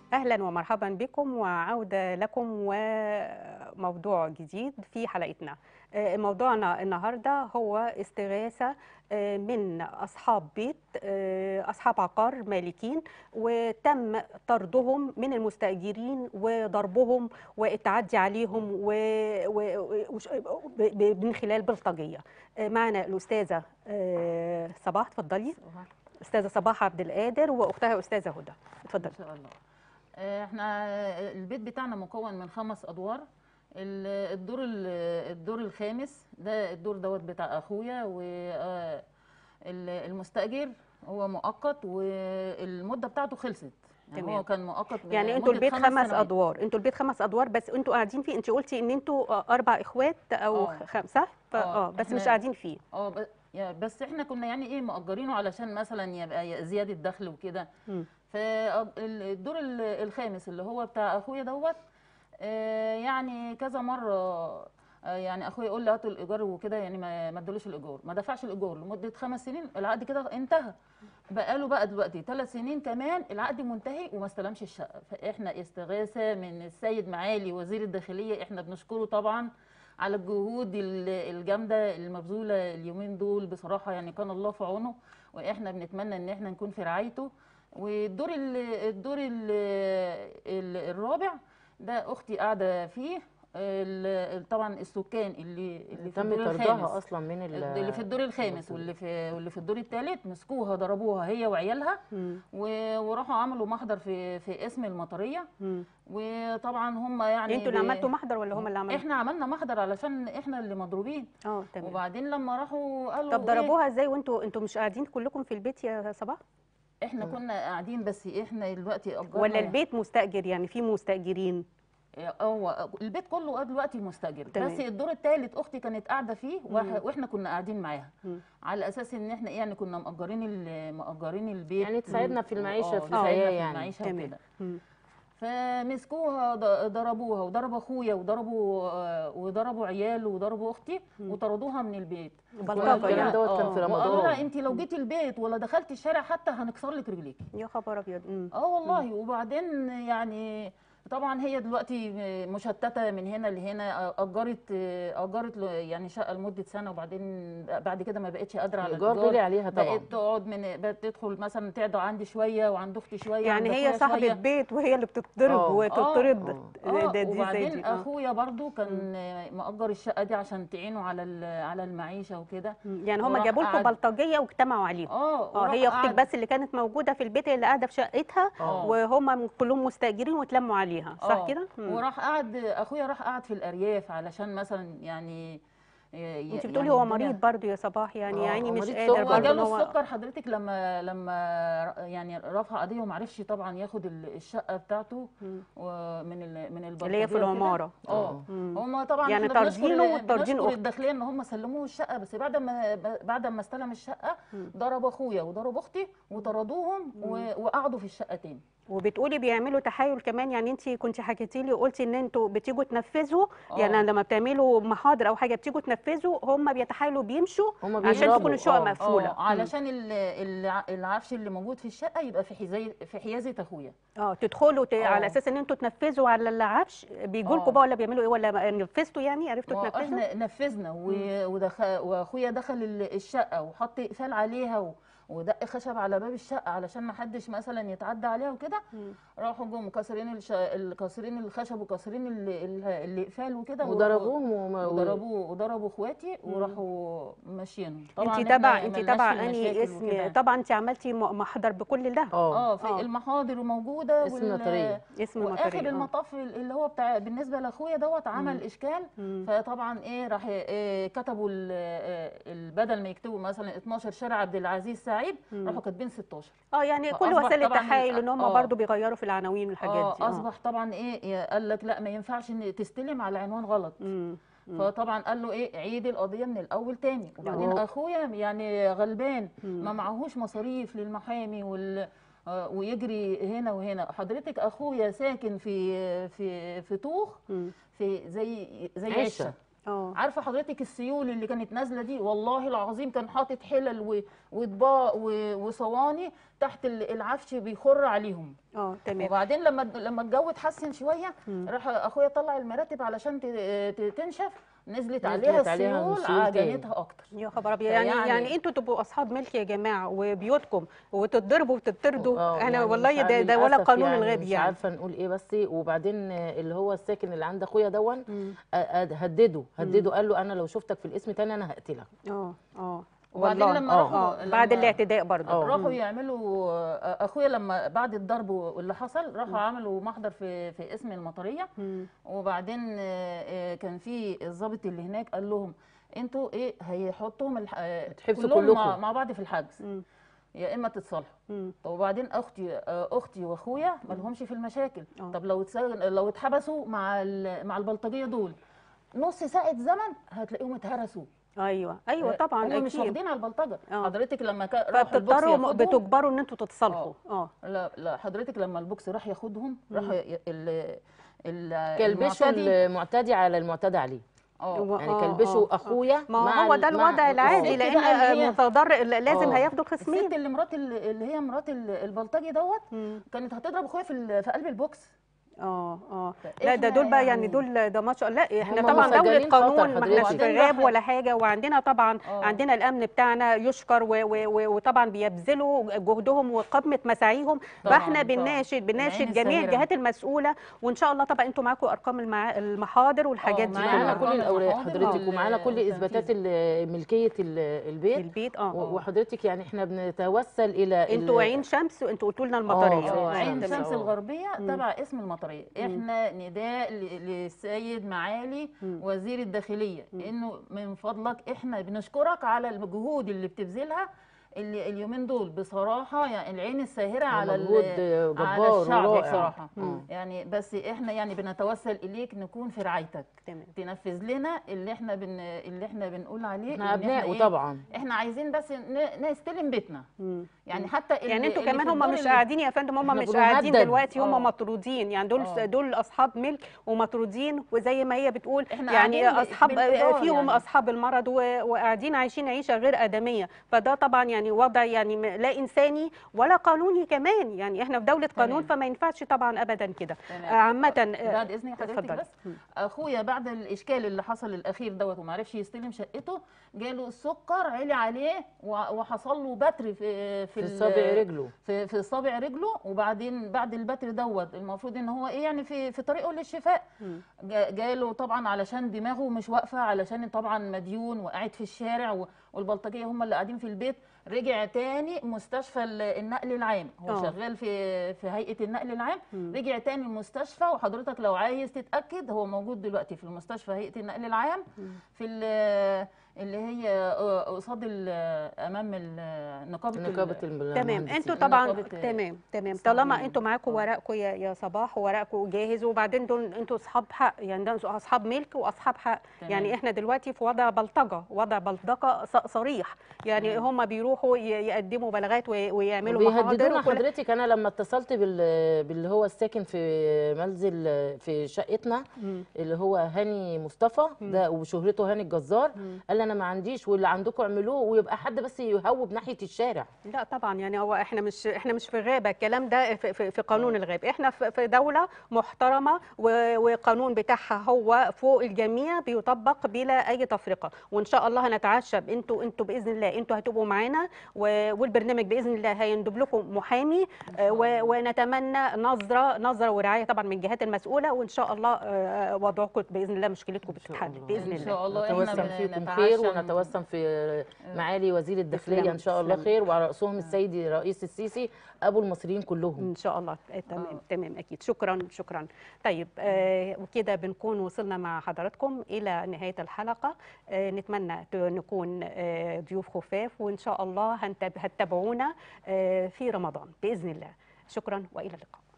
اهلا ومرحبا بكم وعوده لكم وموضوع جديد في حلقتنا آه، موضوعنا النهارده هو استغاثه آه، من اصحاب بيت آه، اصحاب عقار مالكين وتم طردهم من المستاجرين وضربهم والتعدي عليهم و... و... وش- ب... ب... من خلال بلطجيه آه، معنا الاستاذه آه، صباح اتفضلي استاذه صباح عبد القادر واختها استاذه هدى اتفضلي ان شاء الله آه، احنا البيت بتاعنا مكون من خمس ادوار ال- الدور ال- الدور الخامس ده الدور دوت بتاع اخويا والمستاجر هو مؤقت والمده بتاعته خلصت يعني تمام. هو كان مؤقت يعني انتوا مدة البيت خمس خمس سنوات. ادوار انتوا البيت خمس ادوار بس انتوا قاعدين فيه انت قلتي ان انتوا اربع اخوات او اه. خمسه ف- اه. اه بس احنا- مش قاعدين فيه اه ب- يا- بس احنا كنا يعني ايه مأجرينه علشان مثلا يبقى زياده دخل وكده مم. فالدور ال- الخامس اللي هو بتاع اخويا دوت آه، يعني كذا مره آه، يعني اخويا يقول لي هاتوا الايجار وكده يعني ما ما ادالوش الايجار ما دفعش الايجار لمده خمس سنين العقد كده انتهى بقاله بقى دلوقتي ثلاث سنين كمان العقد منتهي وما استلمش الشقه فاحنا استغاثه من السيد معالي وزير الداخليه احنا بنشكره طبعا على الجهود ال- الجامده المبذوله اليومين دول بصراحه يعني كان الله في عونه واحنا بنتمنى ان احنا نكون في رعايته والدور ال الدور ال ال الرابع ده اختي قاعده فيه ال- طبعا السكان اللي اللي في تم الدور طردها الخامس اصلا من ال- اللي في الدور الخامس المنطقة. واللي في واللي في الدور الثالث مسكوها ضربوها هي وعيالها مم. و- وراحوا عملوا محضر في في اسم المطريه مم. وطبعا هم يعني انتوا اللي ب- عملتوا محضر ولا هم اللي عملوا احنا عملنا محضر علشان احنا اللي مضروبين اه تمام وبعدين لما راحوا قالوا طب إيه؟ ضربوها ازاي وانتوا انتوا مش قاعدين كلكم في البيت يا صباح احنا كنا قاعدين بس احنا دلوقتي اجرنا ولا البيت مستاجر يعني في مستاجرين هو البيت كله دلوقتي مستاجر تمام. بس الدور الثالث اختي كانت قاعده فيه مم. وإح- واحنا كنا قاعدين معاها مم. على اساس ان احنا إيه يعني كنا مأجرين ال- مأجرين البيت يعني تساعدنا في المعيشة، آه، في تساعدنا الحياة في يعني. المعيشه تمام. وكده مم. فمسكوها ض- ضربوها وضربوا اخويا وضربوا آه، وضربوا عياله وضربوا اختي وطردوها من البيت بلطجة وقالوا يعني. لها- الكلام دوت كان في آه، رمضان. وقالوا لها انت لو جيتي البيت ولا دخلتي الشارع حتى هنكسر لك رجليكي يا خبر ابيض مم. اه والله وبعدين يعني طبعا هي دلوقتي مشتته من هنا لهنا اجرت اجرت له يعني شقه لمده سنه وبعدين بعد كده ما بقتش قادره على الايجار الايجار غلي عليها طبعا بقت تقعد من بقت تدخل مثلا تقعد عندي شويه وعند اختي شويه يعني عند هي أخويا صاحبة شوية. بيت وهي اللي بتتضرب آه. وتطرد آه. ده- اه ده- دي زي وبعدين دي آه. اخويا برضو كان مأجر الشقه دي عشان تعينه على ال- على المعيشه وكده مم. يعني هم وراح جابوا لكم قعد- بلطجيه واجتمعوا عليهم اه اه وراح هي اختك قعد- بس اللي كانت موجوده في البيت هي اللي قاعده في شقتها آه. وهم كلهم مستاجرين واتلموا عليها صح آه. كده مم. وراح قعد اخويا راح قعد في الارياف علشان مثلا يعني انت بتقولي هو مريض برضو يا صباح يعني آه، يعني مش مريض قادر سكر. هو برضو ان جاله هو السكر حضرتك لما لما يعني رفع قضيه وما عرفش طبعا ياخد ال- الشقه بتاعته مم. ومن ال من البلطجيه اللي هي في وكده. العماره اه مم. هم طبعا يعني احنا طاردينه بنشكر- وطاردين بنشكر أخته. الداخليه ان هم سلموه الشقه بس بعد ما بعد ما استلم الشقه مم. ضرب اخويا وضرب اختي وطردوهم و- وقعدوا في الشقه تاني وبتقولي بيعملوا تحايل كمان يعني انت كنت حكيتي لي وقلتي ان انتوا بتيجوا تنفذوا آه. يعني لما بتعملوا محاضر او حاجه بتيجوا تنفذوا هم بيتحايلوا بيمشوا هم عشان بيضربوا، تكون الشقه آه. مقفوله اه علشان ال- الع- العفش اللي موجود في الشقه يبقى في حزي في حيازه اخويا اه تدخلوا ت... آه. على اساس ان انتوا تنفذوا على العفش بيجوا لكم آه. بقى ولا بيعملوا ايه ولا نفذتوا يعني عرفتوا ما هو تنفذوا احنا نفذنا و- ودخل واخويا دخل ال- الشقه وحط اقفال عليها و- ودق خشب على باب الشقه علشان ما حدش مثلا يتعدى عليها وكده مم. راحوا جم كاسرين الش... ال- كاسرين الخشب وكاسرين ال- ال- الاقفال وكده وراحوا- وضربوهم وما- وضربوا وضربوا اخواتي وراحوا ماشيينهم طبعا انت إحنا تبع انت ملناش تبع في انهي المشاكل اسم وكده. طبعا انت عملتي م- محضر بكل ده اه اه في آه. المحاضر موجوده اسم نوتارية. اسم واخر المطريه آه. المطاف اللي هو بتاع بالنسبه لاخويا دوت عمل مم. اشكال مم. فطبعا ايه راح إيه كتبوا ال- آه، ال- بدل ما يكتبوا مثلا 12 شارع عبد العزيز سعيد مم. راحوا كاتبين 16 اه يعني كل فأصبح وسائل طبعاً التحايل ان هم آه. برضو بيغيروا في العناوين والحاجات اه دي اصبح طبعا ايه قال لك لا ما ينفعش ان تستلم على عنوان غلط مم. فطبعا قال له ايه عيد القضيه من الاول تاني وبعدين هو- اخويا يعني غلبان مم. ما معهوش مصاريف للمحامي وال آه، ويجري هنا وهنا حضرتك اخويا ساكن في في في طوخ مم. في زي زي عشة. عشه اه عارفه حضرتك السيول اللي كانت نازله دي والله العظيم كان حاطط حلل و- واطباق و- وصواني تحت ال- العفش بيخر عليهم اه تمام وبعدين لما لما الجو اتحسن شويه راح اخويا طلع المراتب علشان ت- ت- تنشف نزلت عليها نزلت عليها السيول السيول تاني. عجنتها اكتر يا خبر ابيض يعني فيعني- يعني انتوا تبقوا اصحاب ملك يا جماعه وبيوتكم وتتضربوا وتطردوا آه، انا يعني والله مش ده عارف- ده ولا للأسف قانون يعني الغاب مش يعني عارفه نقول ايه بس وبعدين آه، اللي هو الساكن اللي عند اخويا دون مم. آه، آه، هدده هدده قال له انا لو شفتك في الاسم تاني انا هقتلك اه اه وبعدين والله. لما آه. راحوا اه لما بعد الاعتداء برضه آه. راحوا يعملوا آه، اخويا لما بعد الضرب واللي حصل راحوا عملوا محضر في في اسم المطريه مم. وبعدين آه، آه، كان في الضابط اللي هناك قال لهم انتوا ايه هيحطوهم الح... آه، تحبسوا كلهم مع, كلكم. مع بعض في الحجز مم. يا اما تتصالحوا مم. طب وبعدين اختي آه، اختي واخويا ما لهمش في المشاكل آه. طب لو اتسجن لو اتحبسوا مع ال- مع البلطجيه دول نص ساعه زمن هتلاقيهم اتهرسوا ايوه ايوه آه، طبعا هم مش اكيد واخدين على البلطجه آه. حضرتك لما كا- راح البوكس فبتضطروا ياخدهم بتجبروا ان انتوا تتصالحوا اه لا لا حضرتك لما البوكس راح ياخدهم راح ي- ال ال كلبشوا المعتدي- المعتدي على المعتدى عليه اه و- يعني آه، كلبشوا آه، اخويا ما مع هو ال- ده مع الوضع العادي الست لان بقى اللي هي- المتضرر لازم آه. هياخدوا الست الخصمين اللي مرات ال- اللي هي مرات ال- البلطجي دوت مم. كانت هتضرب اخويا في ال- في قلب البوكس اه اه فإحنا لا ده دول بقى يعني يعني- دول ده ما شاء الله لا احنا هم طبعا دولة مسجلين خطر قانون ما احناش حضرتك. في غاب ولا حاجة وعندنا طبعا آه. عندنا الامن بتاعنا يشكر و و و وطبعا بيبذلوا جهدهم وقمة مساعيهم طبعاً، فاحنا طبعاً. بنناشد بنناشد العين جميع الساهرة. الجهات المسؤولة وان شاء الله طبعا انتوا معاكم ارقام المع... المحاضر والحاجات دي معانا معانا كلها أرقام كل الاوراق المحاضر حضرتك وال- ومعانا كل والتنفيذ. اثباتات ال- ملكيه ال- البيت البيت اه و- اه وحضرتك يعني احنا بنتوسل الى ال- انتوا عين شمس وانتوا قلتوا لنا المطريه آه، اه عين شمس، شمس آه. الغربيه مم. تبع اسم المطريه احنا نداء ل- للسيد معالي مم. وزير الداخليه انه من فضلك احنا بنشكرك على الجهود اللي بتبذلها اللي اليومين دول بصراحه يعني العين الساهره على ال- مجهود على جبار الشعب ورائع. بصراحه مم. يعني بس احنا يعني بنتوسل اليك نكون في رعايتك تمام تنفذ لنا اللي احنا بن اللي احنا بنقول عليه احنا إن ابناء إيه؟ طبعا احنا عايزين بس ن- نستلم بيتنا مم. يعني حتى يعني اللي- انتوا اللي كمان في هم الدور مش اللي- قاعدين يا فندم هم احنا مش قاعدين بنهدد. دلوقتي هم آه. مطرودين يعني دول آه. دول اصحاب ملك ومطرودين وزي ما هي بتقول إحنا يعني قاعدين ب- اصحاب بالإيجار فيهم يعني. اصحاب المرض و- وقاعدين عايشين عيشه غير ادميه فده طبعا يعني وضع يعني م- لا انساني ولا قانوني كمان يعني احنا في دوله قانون تمام. فما ينفعش طبعا ابدا كده تمام. آه، عامه آه، بعد اذنك حضرتك اتفضلي. بس اخويا بعد الاشكال اللي حصل الاخير دوت وما عرفش يستلم شقته جاله السكر علي عليه و- وحصل له بتر في في في ال- صابع رجله في في صابع رجله وبعدين بعد البتر دوت المفروض ان هو ايه يعني في في طريقه للشفاء مم. جا- جاله طبعا علشان دماغه مش واقفه علشان طبعا مديون وقاعد في الشارع و- والبلطجيه هم اللي قاعدين في البيت رجع تاني مستشفى ال- النقل العام هو آه. شغال في في هيئه النقل العام مم. رجع تاني المستشفى وحضرتك لو عايز تتاكد هو موجود دلوقتي في المستشفى هيئه النقل العام في ال- اللي هي قصاد ال- امام ال- نقابه ال- نقابه المهندسين تمام انتوا المهندسين. طبعا نقابة تمام تمام الصحفيين. طالما انتوا معاكم آه. ورقكم يا يا صباح وورقكم جاهز وبعدين دول انتوا اصحاب حق يعني ده انتوا اصحاب ملك واصحاب حق تمام. يعني احنا دلوقتي في وضع بلطجه وضع بلطجه ص- صريح يعني هم بيروحوا ي- يقدموا بلاغات وي- ويعملوا محاضر بيهددونا وكل- حضرتك انا لما اتصلت بال باللي هو الساكن في منزل في شقتنا مم. اللي هو هاني مصطفى ده وشهرته هاني الجزار قال لي انا ما عنديش واللي عندكم اعملوه ويبقى حد بس يهوب ناحيه الشارع لا طبعا يعني هو احنا مش احنا مش في غابه الكلام ده في, في, في قانون الغاب احنا في, في دوله محترمه و- وقانون بتاعها هو فوق الجميع بيطبق بلا اي تفرقه وان شاء الله هنتعشى انتوا انتوا باذن الله انتوا هتبقوا معانا و- والبرنامج باذن الله هيندب لكم محامي آه، و- ونتمنى نظره نظره ورعايه طبعا من الجهات المسؤوله وان شاء الله آه، وضعكم باذن الله مشكلتكم إن شاء بتتحل الله. باذن إن الله شاء الله إحنا نتوسم فيكم بنتعشم- خير ونتوسم في معالي وزير الداخليه تسلم، ان شاء الله تسلم. خير وعلى راسهم السيد رئيس السيسي ابو المصريين كلهم ان شاء الله آه، تمام آه. تمام اكيد شكرا شكرا طيب آه وكده بنكون وصلنا مع حضراتكم الى نهايه الحلقه آه نتمنى ت- نكون آه ضيوف خفاف وان شاء الله هنتاب- هتتابعونا آه في رمضان باذن الله شكرا والى اللقاء